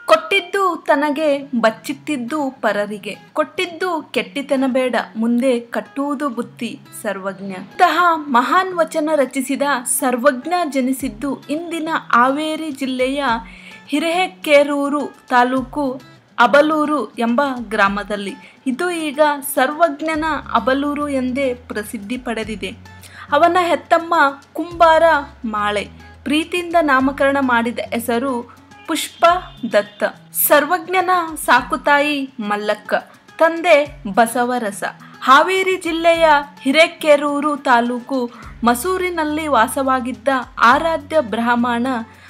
ಕೊಟ್ಟಿದ್ದು ತನಗೆ ಬಚ್ಚಿಟ್ಟಿದ್ದು ಪರರಿಗೆ ಕೊಟ್ಟಿದ್ದು ಕೆಟ್ಟಿತನ ಬೇಡ ಮುಂದೆ ಕಟ್ಟುವುದು ಬುತ್ತಿ ಸರ್ವಜ್ಞ ಇಂತಹ ಮಹಾನ್ ವಚನ ರಚಿಸಿದ ಸರ್ವಜ್ಞ ಜನಿಸಿದ್ದು ಇಂದಿನ ಹಾವೇರಿ ಜಿಲ್ಲೆಯ ಹಿರೇಕೆರೂರು ತಾಲೂಕು ಅಬಲೂರು ಎಂಬ ಗ್ರಾಮದಲ್ಲಿ ಇದು ಈಗ ಸರ್ವಜ್ಞನ ಅಬಲೂರು ಎಂದೇ ಪ್ರಸಿದ್ಧಿ ಪಡೆದಿದೆ ಅವನ ಹೆತ್ತಮ್ಮ ಕುಂಬಾರ ಮಾಳೆ ಪ್ರೀತಿಯಿಂದ ನಾಮಕರಣ ಮಾಡಿದ ಹೆಸರು ಪುಷ್ಪ ದತ್ತ ಸರ್ವಜ್ಞನ ಸಾಕುತಾಯಿ ಮಲ್ಲಕ್ಕ ತಂದೆ ಬಸವರಸ ಹಾವೇರಿ ಜಿಲ್ಲೆಯ ಹಿರೇಕೆರೂರು ತಾಲೂಕು ಮಸೂರಿನಲ್ಲಿ ವಾಸವಾಗಿದ್ದ ಆರಾಧ್ಯ ಬ್ರಾಹ್ಮಣ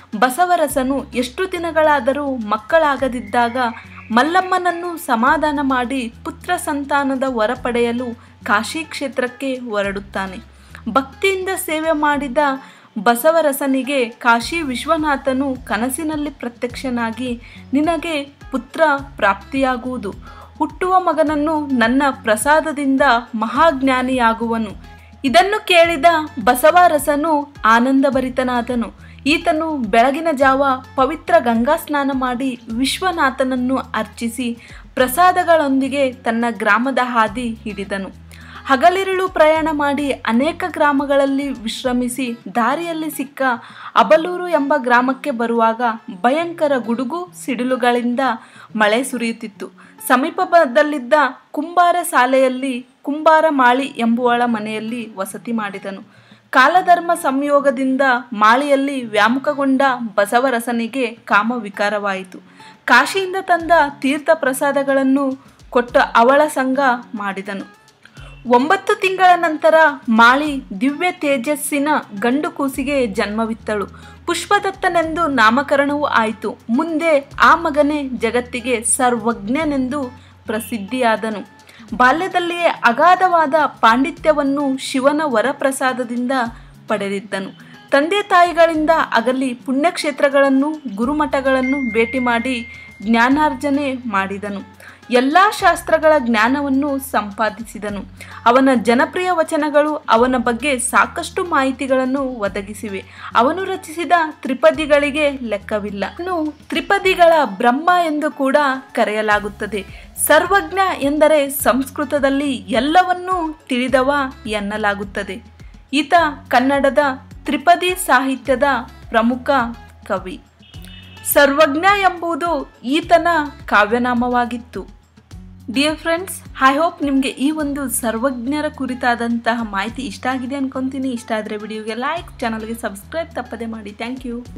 ಬಸವರಸನು ಎಷ್ಟು ದಿನಗಳಾದರೂ ಮಕ್ಕಳಾಗದಿದ್ದಾಗ ಮಲ್ಲಮ್ಮನನ್ನು ಸಮಾಧಾನ ಮಾಡಿ ಪುತ್ರ ಸಂತಾನದ ವರ ಪಡೆಯಲು ಕಾಶಿ ಕ್ಷೇತ್ರಕ್ಕೆ ಹೊರಡುತ್ತಾನೆ ಭಕ್ತಿಯಿಂದ ಸೇವೆ ಮಾಡಿದ ಬಸವರಸನಿಗೆ ಕಾಶಿ ವಿಶ್ವನಾಥನು ಕನಸಿನಲ್ಲಿ ಪ್ರತ್ಯಕ್ಷನಾಗಿ ನಿನಗೆ ಪುತ್ರ ಪ್ರಾಪ್ತಿಯಾಗುವುದು ಹುಟ್ಟುವ ಮಗನನ್ನು ನನ್ನ ಪ್ರಸಾದದಿಂದ ಮಹಾಜ್ಞಾನಿಯಾಗುವನು ಇದನ್ನು ಕೇಳಿದ ಬಸವರಸನು ಆನಂದಭರಿತನಾದನು ಈತನು ಬೆಳಗಿನ ಜಾವ ಪವಿತ್ರ ಗಂಗಾ ಸ್ನಾನ ಮಾಡಿ ವಿಶ್ವನಾಥನನ್ನು ಅರ್ಚಿಸಿ ಪ್ರಸಾದಗಳೊಂದಿಗೆ ತನ್ನ ಗ್ರಾಮದ ಹಾದಿ ಹಿಡಿದನು ಹಗಲಿರುಳು ಪ್ರಯಾಣ ಮಾಡಿ ಅನೇಕ ಗ್ರಾಮಗಳಲ್ಲಿ ವಿಶ್ರಮಿಸಿ ದಾರಿಯಲ್ಲಿ ಸಿಕ್ಕ ಅಬಲೂರು ಎಂಬ ಗ್ರಾಮಕ್ಕೆ ಬರುವಾಗ ಭಯಂಕರ ಗುಡುಗು ಸಿಡಿಲುಗಳಿಂದ ಮಳೆ ಸುರಿಯುತ್ತಿತ್ತು ಸಮೀಪದಲ್ಲಿದ್ದ ಕುಂಬಾರ ಶಾಲೆಯಲ್ಲಿ ಕುಂಬಾರ ಮಾಳಿ ಎಂಬುವಳ ಮನೆಯಲ್ಲಿ ವಸತಿ ಮಾಡಿದನು ಕಾಲಧರ್ಮ ಸಂಯೋಗದಿಂದ ಮಾಳಿಯಲ್ಲಿ ವ್ಯಾಮುಖಗೊಂಡ ಬಸವರಸನಿಗೆ ಕಾಮ ವಿಕಾರವಾಯಿತು ಕಾಶಿಯಿಂದ ತಂದ ತೀರ್ಥ ಪ್ರಸಾದಗಳನ್ನು ಕೊಟ್ಟ ಅವಳ ಸಂಘ ಮಾಡಿದನು ಒಂಬತ್ತು ತಿಂಗಳ ನಂತರ ಮಾಳಿ ದಿವ್ಯ ತೇಜಸ್ಸಿನ ಗಂಡು ಕೂಸಿಗೆ ಜನ್ಮವಿತ್ತಳು ಪುಷ್ಪದತ್ತನೆಂದು ನಾಮಕರಣವೂ ಆಯಿತು ಮುಂದೆ ಆ ಮಗನೇ ಜಗತ್ತಿಗೆ ಸರ್ವಜ್ಞನೆಂದು ಪ್ರಸಿದ್ಧಿಯಾದನು ಬಾಲ್ಯದಲ್ಲಿಯೇ ಅಗಾಧವಾದ ಪಾಂಡಿತ್ಯವನ್ನು ಶಿವನ ವರಪ್ರಸಾದದಿಂದ ಪಡೆದಿದ್ದನು ತಂದೆ ತಾಯಿಗಳಿಂದ ಅಗಲಿ ಪುಣ್ಯಕ್ಷೇತ್ರಗಳನ್ನು ಗುರುಮಠಗಳನ್ನು ಭೇಟಿ ಮಾಡಿ ಜ್ಞಾನಾರ್ಜನೆ ಮಾಡಿದನು ಎಲ್ಲ ಶಾಸ್ತ್ರಗಳ ಜ್ಞಾನವನ್ನು ಸಂಪಾದಿಸಿದನು ಅವನ ಜನಪ್ರಿಯ ವಚನಗಳು ಅವನ ಬಗ್ಗೆ ಸಾಕಷ್ಟು ಮಾಹಿತಿಗಳನ್ನು ಒದಗಿಸಿವೆ ಅವನು ರಚಿಸಿದ ತ್ರಿಪದಿಗಳಿಗೆ ಲೆಕ್ಕವಿಲ್ಲ ಇನ್ನು ತ್ರಿಪದಿಗಳ ಬ್ರಹ್ಮ ಎಂದು ಕೂಡ ಕರೆಯಲಾಗುತ್ತದೆ ಸರ್ವಜ್ಞ ಎಂದರೆ ಸಂಸ್ಕೃತದಲ್ಲಿ ಎಲ್ಲವನ್ನೂ ತಿಳಿದವ ಎನ್ನಲಾಗುತ್ತದೆ ಈತ ಕನ್ನಡದ ತ್ರಿಪದಿ ಸಾಹಿತ್ಯದ ಪ್ರಮುಖ ಕವಿ ಸರ್ವಜ್ಞ ಎಂಬುದು ಈತನ ಕಾವ್ಯನಾಮವಾಗಿತ್ತು ಡಿಯರ್ ಫ್ರೆಂಡ್ಸ್ ಐ ಹೋಪ್ ನಿಮಗೆ ಈ ಒಂದು ಸರ್ವಜ್ಞರ ಕುರಿತಾದಂತಹ ಮಾಹಿತಿ ಇಷ್ಟ ಆಗಿದೆ ಅನ್ಕೊಂತೀನಿ ಇಷ್ಟ ಆದರೆ ವಿಡಿಯೋಗೆ ಲೈಕ್ ಚಾನಲ್ಗೆ ಸಬ್ಸ್ಕ್ರೈಬ್ ತಪ್ಪದೆ ಮಾಡಿ ಥ್ಯಾಂಕ್ ಯು